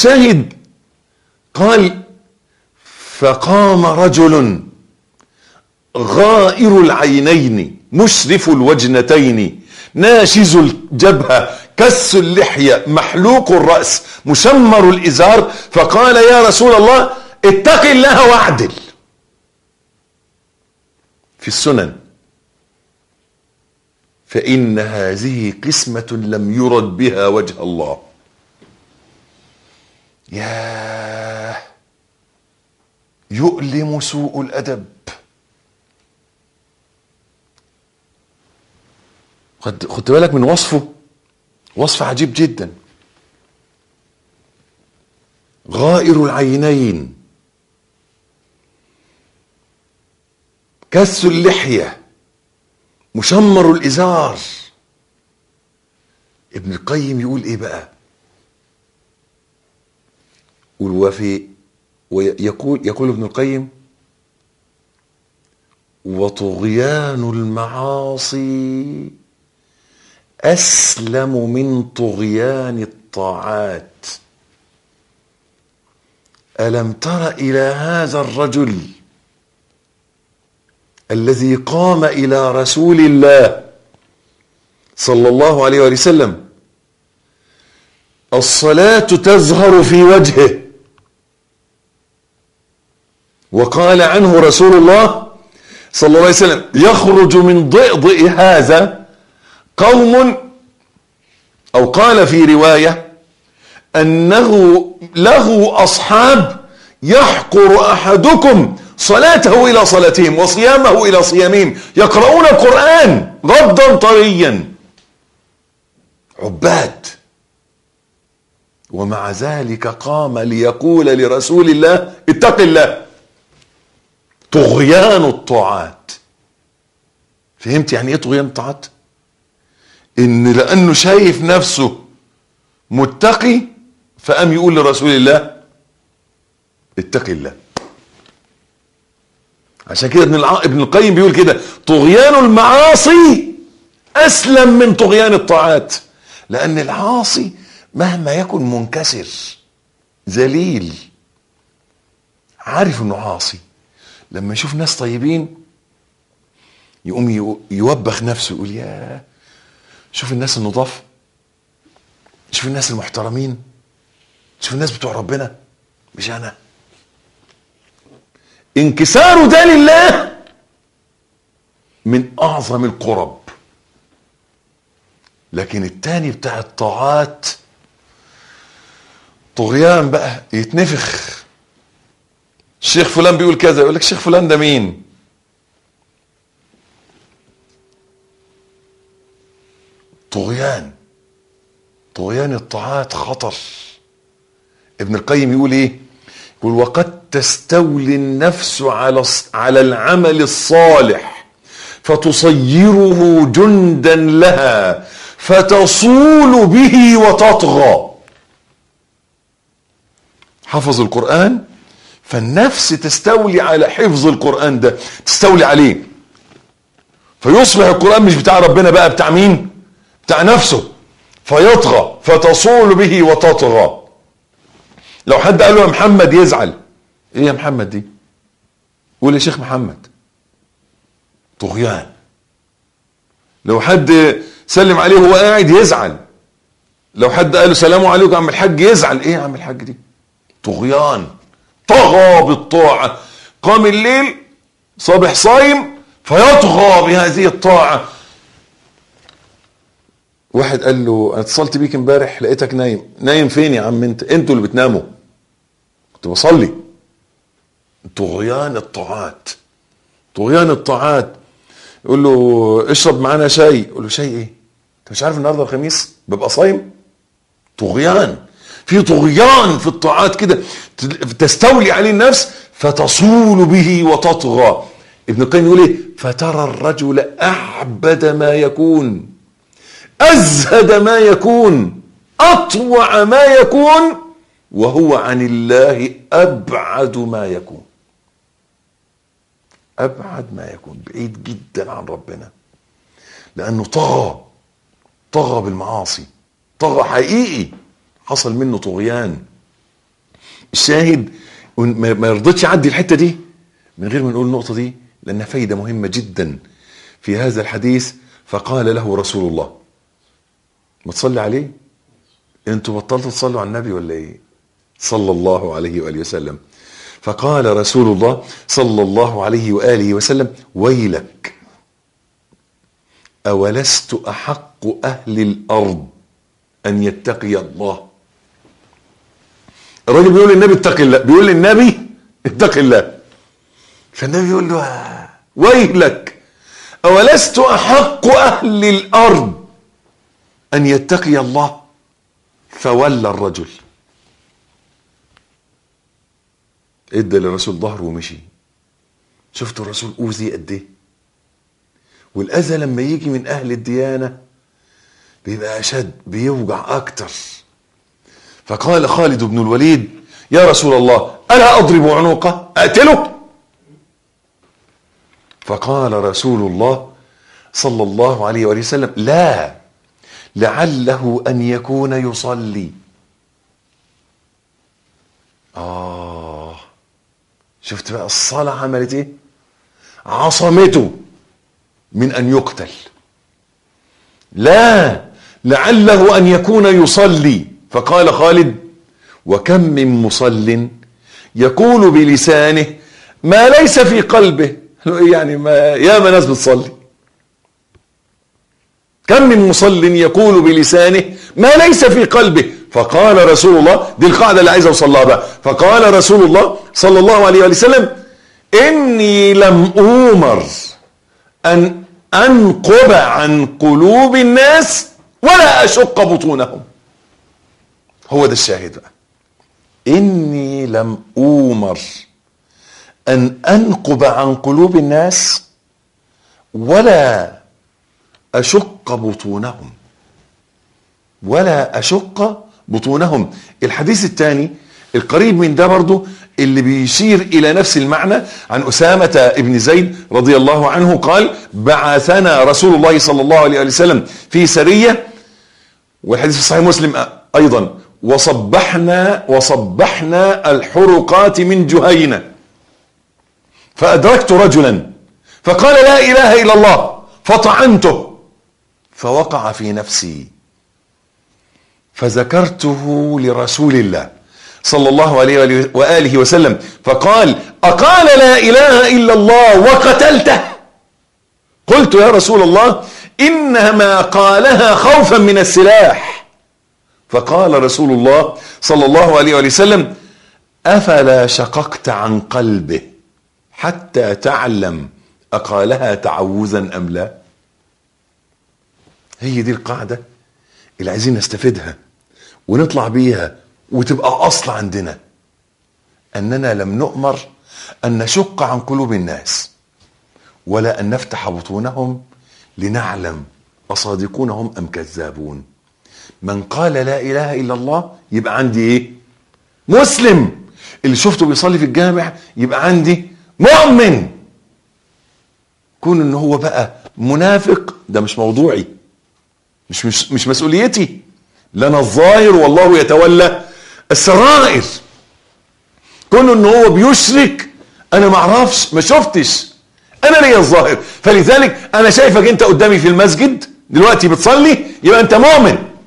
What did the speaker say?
شاهد قال فقام رجل غائر العينين مشرف الوجنتين ناشز الجبهة كس اللحية محلوق الرأس مشمر الإزار فقال يا رسول الله اتق الله واعدل في السنن فإن هذه قسمة لم يرد بها وجه الله ياه يؤلم سوء الأدب خد خدت بالك من وصفه وصف عجيب جدا غائر العينين كس اللحية مشمر الإزار ابن القيم يقول ايه بقى يقول وفي ويقول يقول ابن القيم وطغيان المعاصي اسلم من طغيان الطاعات الم تر الى هذا الرجل الذي قام الى رسول الله صلى الله عليه وآله وسلم الصلاة تزهر في وجهه وقال عنه رسول الله صلى الله عليه وسلم يخرج من ضئضئ هذا قوم أو قال في رواية أنه له أصحاب يحقر أحدكم صلاته إلى صلاتهم وصيامه إلى صيامهم يقرؤون القرآن غضا طريا عباد ومع ذلك قام ليقول لرسول الله اتق الله طغيان الطاعات فهمت يعني ايه طغيان الطاعات ان لانه شايف نفسه متقي فقام يقول لرسول الله اتق الله عشان كده ابن الع... ابن القيم بيقول كده طغيان المعاصي اسلم من طغيان الطاعات لان العاصي مهما يكن منكسر ذليل عارف انه عاصي لما يشوف ناس طيبين يقوم يوبخ نفسه يقول يا شوف الناس النضاف شوف الناس المحترمين شوف الناس بتوع ربنا مش انا انكساره ده لله من اعظم القرب لكن التاني بتاع الطاعات طغيان بقى يتنفخ الشيخ فلان بيقول كذا يقول لك الشيخ فلان ده مين طغيان طغيان الطاعات خطر ابن القيم يقول ايه يقول وقد تستولي النفس على على العمل الصالح فتصيره جندا لها فتصول به وتطغى حفظ القرآن فالنفس تستولي على حفظ القرآن ده تستولي عليه فيصبح القرآن مش بتاع ربنا بقى بتاع مين بتاع نفسه فيطغى فتصول به وتطغى لو حد قال له يا محمد يزعل ايه يا محمد دي قول يا شيخ محمد طغيان لو حد سلم عليه وهو قاعد يزعل لو حد قال له سلام عليكم يا عم الحاج يزعل ايه يا عم الحاج دي طغيان طغى بالطاعة قام الليل صبح صايم فيطغى بهذه الطاعة واحد قال له انا اتصلت بيك امبارح لقيتك نايم نايم فين يا عم انت انتوا اللي بتناموا كنت بصلي طغيان الطاعات طغيان الطاعات يقول له اشرب معانا شاي يقول له شاي ايه انت مش عارف النهارده الخميس ببقى صايم طغيان في طغيان في الطاعات كده تستولي عليه النفس فتصول به وتطغى ابن القيم يقول ايه فترى الرجل اعبد ما يكون ازهد ما يكون اطوع ما يكون وهو عن الله ابعد ما يكون ابعد ما يكون بعيد جدا عن ربنا لانه طغى طغى بالمعاصي طغى حقيقي حصل منه طغيان الشاهد ما ما يرضيش يعدي الحته دي من غير ما نقول النقطه دي لانها فايده مهمه جدا في هذا الحديث فقال له رسول الله ما تصلي عليه انتوا بطلتوا تصلوا على النبي ولا ايه صلى الله عليه واله وسلم فقال رسول الله صلى الله عليه واله وسلم ويلك اولست احق اهل الارض ان يتقي الله الراجل بيقول للنبي اتق الله بيقول للنبي اتق الله فالنبي يقول له آه، ويلك اولست احق اهل الارض ان يتقي الله فولى الرجل ادى للرسول ظهره ومشي شفتوا الرسول اوذي قد ايه والاذى لما يجي من اهل الديانه بيبقى اشد بيوجع اكتر فقال خالد بن الوليد يا رسول الله الا اضرب عنقه اقتله فقال رسول الله صلى الله عليه وآله وسلم لا لعله ان يكون يصلي اه شفت بقى الصلاه عملت ايه عصمته من ان يقتل لا لعله ان يكون يصلي فقال خالد وكم من مصل يقول بلسانه ما ليس في قلبه يعني ما يا ما ناس بتصلي كم من مصل يقول بلسانه ما ليس في قلبه فقال رسول الله دي القاعدة اللي عايز اوصل لها بقى فقال رسول الله صلى الله عليه وسلم اني لم اومر ان انقب عن قلوب الناس ولا اشق بطونهم هو ده الشاهد بقى اني لم اومر ان انقب عن قلوب الناس ولا اشق بطونهم ولا اشق بطونهم الحديث الثاني القريب من ده برضو اللي بيشير الى نفس المعنى عن اسامه ابن زيد رضي الله عنه قال بعثنا رسول الله صلى الله عليه وسلم في سريه والحديث في صحيح مسلم ايضا وصبحنا وصبحنا الحرقات من جهينه فادركت رجلا فقال لا اله الا الله فطعنته فوقع في نفسي فذكرته لرسول الله صلى الله عليه واله وسلم فقال اقال لا اله الا الله وقتلته قلت يا رسول الله انما قالها خوفا من السلاح فقال رسول الله صلى الله عليه وسلم افلا شققت عن قلبه حتى تعلم اقالها تعوذا ام لا هي دي القاعده اللي عايزين نستفيدها ونطلع بيها وتبقى اصل عندنا اننا لم نؤمر ان نشق عن قلوب الناس ولا ان نفتح بطونهم لنعلم اصادقون هم ام كذابون من قال لا اله الا الله يبقى عندي ايه مسلم اللي شفته بيصلي في الجامع يبقى عندي مؤمن كون ان هو بقى منافق ده مش موضوعي مش مش, مش مسؤوليتي لنا الظاهر والله يتولى السرائر كون ان هو بيشرك انا ما اعرفش ما شفتش انا ليا الظاهر فلذلك انا شايفك انت قدامي في المسجد دلوقتي بتصلي يبقى انت مؤمن